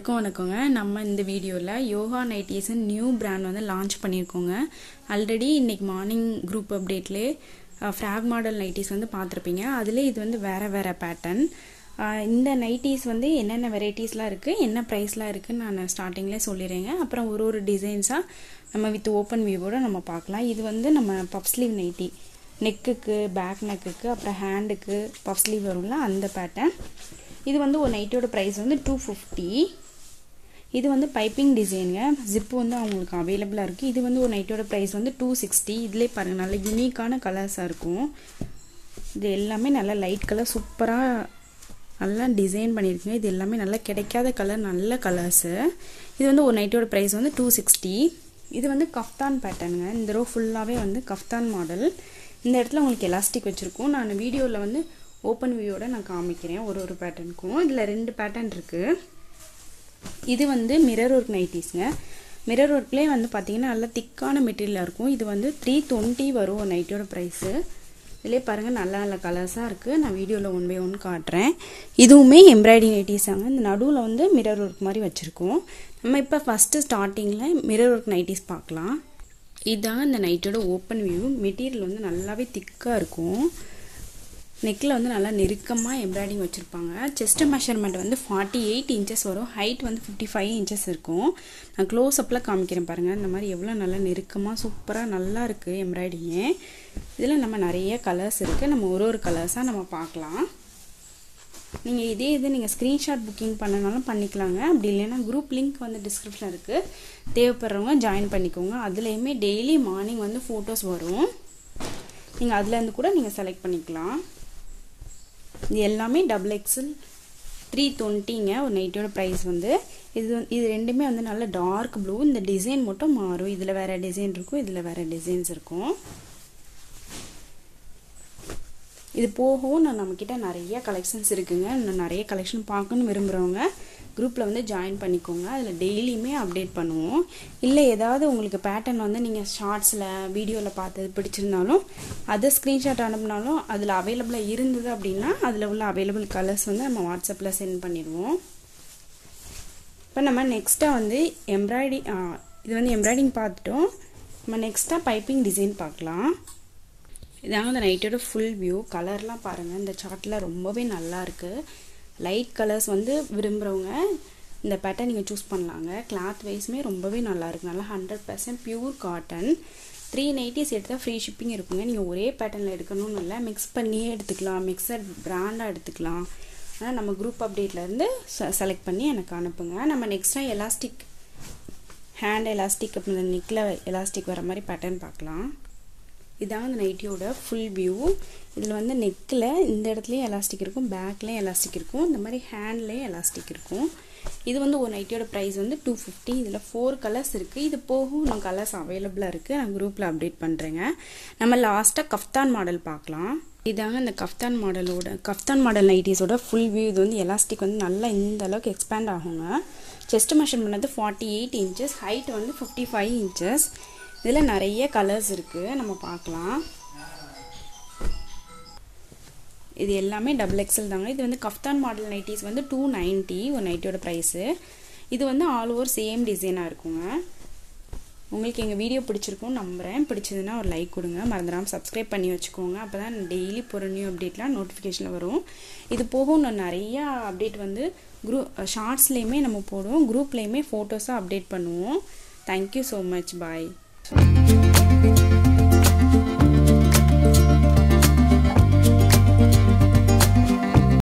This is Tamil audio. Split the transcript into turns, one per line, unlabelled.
எல்லாருக்கும் வணக்கங்க நம்ம இந்த வீடியோவில் யோகா நைட்டிஸ்ன்னு நியூ பிராண்ட் வந்து லான்ச் பண்ணியிருக்கோங்க ஆல்ரெடி இன்னைக்கு மார்னிங் குரூப் அப்டேட்லேயே ஃப்ராக் மாடல் நைட்டிஸ் வந்து பார்த்துருப்பீங்க அதிலே இது வந்து வேறு வேறு பேட்டர்ன் இந்த நைட்டிஸ் வந்து என்னென்ன வெரைட்டிஸ்லாம் இருக்குது என்ன ப்ரைஸ்லாம் இருக்குதுன்னு நான் ஸ்டார்டிங்லேயே சொல்லிடுறேங்க அப்புறம் ஒரு ஒரு டிசைன்ஸாக நம்ம வித் ஓப்பன் வியூவோட நம்ம பார்க்கலாம் இது வந்து நம்ம பப் ஸ்லீவ் நைட்டி நெக்குக்கு பேக் நெக்குக்கு அப்புறம் ஹேண்டுக்கு பஃப் ஸ்லீவ் வரும்ல அந்த பேட்டர்ன் இது வந்து ஒரு நைட்டோட ப்ரைஸ் வந்து டூ ஃபிஃப்டி இது வந்து பைப்பிங் டிசைனுங்க ஜிப்பு வந்து அவங்களுக்கு அவைலபிளாக இருக்குது இது வந்து ஒரு நைட்டோட ப்ரைஸ் வந்து டூ சிக்ஸ்டி இதிலே பாருங்கள் நல்ல யூனிக்கான கலர்ஸாக இருக்கும் இது எல்லாமே நல்லா லைட் கலர் சூப்பராக நல்லா டிசைன் பண்ணியிருக்குங்க இது எல்லாமே நல்லா கிடைக்காத கலர் நல்ல கலர்ஸு இது வந்து ஒரு நைட்டோட ப்ரைஸ் வந்து டூ சிக்ஸ்டி இது வந்து கஃப்தான் பேட்டர்னுங்க இந்த ரோ ஃபுல்லாகவே வந்து கஃப்தான் மாடல் இந்த இடத்துல உங்களுக்கு எலாஸ்டிக் வச்சுருக்கோம் நான் வீடியோவில் வந்து ஓப்பன் வியூவோட நான் காமிக்கிறேன் ஒரு ஒரு பேட்டர்னுக்கும் இதில் ரெண்டு பேட்டர்ன் இருக்குது இது வந்து மிரர் ஒர்க் நைட்டிஸ்ங்க மிரர் ஒர்க்லேயே வந்து பார்த்தீங்கன்னா நல்லா திக்கான மெட்டீரியலாக இருக்கும் இது வந்து த்ரீ டுவெண்ட்டி வரும் ஒரு நைட்டோட ப்ரைஸு இதிலே பாருங்கள் நல்ல நல்ல கலர்ஸாக இருக்குது நான் வீடியோவில் ஒன் பை ஒன் காட்டுறேன் இதுவுமே எம்ப்ராய்டிங் நைட்டிஸாங்க இந்த நடுவில் வந்து மிரர் ஒர்க் மாதிரி வச்சுருக்கோம் நம்ம இப்போ ஃபஸ்ட்டு ஸ்டார்டிங்கில் மிரர் ஒர்க் நைட்டிஸ் பார்க்கலாம் இதுதாங்க இந்த நைட்டோட ஓப்பன் வியூ மெட்டீரியல் வந்து நல்லாவே திக்காக இருக்கும் நெக்கில் வந்து நல்லா நெருக்கமாக எம்ப்ராய்டிங் வச்சுருப்பாங்க செஸ்ட் மெஷர்மெண்ட் வந்து ஃபார்ட்டி எயிட் இன்ச்சஸ் வரும் ஹைட் வந்து ஃபிஃப்டி ஃபைவ் இன்ச்சஸ் இருக்கும் நான் க்ளோஸ் அப்பில் காமிக்கிறேன் பாருங்கள் இந்த மாதிரி எவ்வளோ நல்லா நெருக்கமாக சூப்பராக நல்லா இருக்குது எம்ப்ராய்டிங்கு இதில் நம்ம நிறைய கலர்ஸ் இருக்குது நம்ம ஒரு ஒரு கலர்ஸாக நம்ம பார்க்கலாம் நீங்கள் இதே இது நீங்கள் ஸ்க்ரீன்ஷாட் புக்கிங் பண்ணனாலும் பண்ணிக்கலாங்க அப்படி இல்லைன்னா குரூப் லிங்க் வந்து டிஸ்கிரிப்ஷனில் இருக்குது தேவைப்படுறவங்க ஜாயின் பண்ணிக்கோங்க அதுலேயுமே டெய்லி மார்னிங் வந்து ஃபோட்டோஸ் வரும் நீங்கள் அதுலேருந்து கூட நீங்கள் செலக்ட் பண்ணிக்கலாம் இது எல்லாமே டபுள் எக்ஸல் த்ரீ டுவெண்ட்டிங்க ஒரு நைட்டோட ப்ரைஸ் வந்து இது இது ரெண்டுமே வந்து நல்ல டார்க் ப்ளூ இந்த டிசைன் மட்டும் மாறும் இதில் வேறு டிசைன் இருக்கும் இதில் வேறு டிசைன்ஸ் இருக்கும் இது போகவும் நான் நம்மக்கிட்ட நிறைய கலெக்ஷன்ஸ் இருக்குங்க இன்னும் நிறைய கலெக்ஷன் பார்க்கணுன்னு விரும்புகிறவங்க குரூப்பில் வந்து ஜாயின் பண்ணிக்கோங்க அதில் டெய்லியுமே அப்டேட் பண்ணுவோம் இல்லை ஏதாவது உங்களுக்கு பேட்டர்ன் வந்து நீங்கள் ஷார்ட்ஸில் வீடியோவில் பார்த்தது பிடிச்சிருந்தாலும் அதை ஸ்க்ரீன்ஷாட் அனுப்புனாலும் அதில் அவைலபிளாக இருந்தது அப்படின்னா அதில் உள்ள அவைலபிள் கலர்ஸ் வந்து நம்ம வாட்ஸ்அப்பில் சென்ட் பண்ணிடுவோம் இப்போ நம்ம நெக்ஸ்ட்டாக வந்து எம்ப்ராய்டி இது வந்து எம்ப்ராய்டிங் பார்த்துட்டோம் நம்ம நெக்ஸ்ட்டாக பைப்பிங் டிசைன் பார்க்கலாம் இதாங்க இந்த நைட்டோட ஃபுல் வியூ கலர்லாம் பாருங்கள் இந்த சார்ட்டில் ரொம்பவே நல்லா இருக்குது லைட் கலர்ஸ் வந்து விரும்புகிறவங்க இந்த பேட்டர்ன் நீங்கள் சூஸ் பண்ணலாங்க கிளாத் வைஸுமே ரொம்பவே நல்லா இருக்குது நல்லா hundred percent pure cotton three nighties எடுத்தால் ஃப்ரீ ஷிப்பிங் இருக்குங்க நீங்கள் ஒரே பேட்டர்னில் எடுக்கணும்னு இல்லை மிக்ஸ் பண்ணியே எடுத்துக்கலாம் மிக்சட் பிராண்டாக எடுத்துக்கலாம் ஆனால் நம்ம குரூப் அப்டேட்லேருந்து செலக்ட் பண்ணி எனக்கு அனுப்புங்க நம்ம நெக்ஸ்ட்டாக எலாஸ்டிக் ஹேண்ட் எலாஸ்டிக் அப்புறம் நெக்கில் எலாஸ்டிக் வர மாதிரி பேட்டர்ன் பார்க்கலாம் இதான் அந்த நைட்டியோட ஃபுல் வியூ இதில் வந்து நெக்கில் இந்த இடத்துலையும் எலாஸ்டிக் இருக்கும் பேக்லேயும் எலாஸ்டிக் இருக்கும் இந்த மாதிரி ஹேண்ட்லேயும் எலாஸ்டிக் இருக்கும் இது வந்து ஒரு நைட்டியோட ப்ரைஸ் வந்து டூ ஃபிஃப்டி இதில் ஃபோர் கலர்ஸ் இருக்குது இது போகும் இன்னும் கலர்ஸ் அவைலபிளாக இருக்குது நான் குரூப்பில் அப்டேட் பண்ணுறேங்க நம்ம லாஸ்ட்டாக கஃப்தான் மாடல் பார்க்கலாம் இதாங்க இந்த கஃப்தான் மாடலோட கஃப்தான் மாடல் நைட்டிஸோட ஃபுல் வியூ இது வந்து எலாஸ்டிக் வந்து நல்லா இந்த அளவுக்கு எக்ஸ்பேண்ட் ஆகுங்க செஸ்ட் மெஷர் பண்ணது ஃபார்ட்டி எயிட் இன்ச்சஸ் ஹைட் வந்து ஃபிஃப்டி ஃபைவ் இன்ச்சஸ் இதில் நிறைய கலர்ஸ் இருக்குது நம்ம பார்க்கலாம் இது எல்லாமே டபுள் எக்ஸல் தாங்க இது வந்து கஃப்தான் மாடல் நைட்டிஸ் வந்து டூ நைன்ட்டி ஒரு நைட்டியோட ப்ரைஸு இது வந்து ஆல் ஓவர் சேம் டிசைனாக இருக்குங்க உங்களுக்கு எங்கள் வீடியோ பிடிச்சிருக்கும் நம்புகிறேன் பிடிச்சதுன்னா ஒரு லைக் கொடுங்க மறந்துடாமல் சப்ஸ்கிரைப் பண்ணி வச்சுக்கோங்க அப்போ தான் டெய்லி போகிற நியூ அப்டேட்லாம் நோட்டிஃபிகேஷனில் வரும் இது போக இன்னும் நிறையா அப்டேட் வந்து குரூப் ஷார்ட்ஸ்லேயுமே நம்ம போடுவோம் குரூப்லேயுமே ஃபோட்டோஸாக அப்டேட் பண்ணுவோம் தேங்க்யூ ஸோ மச் பாய்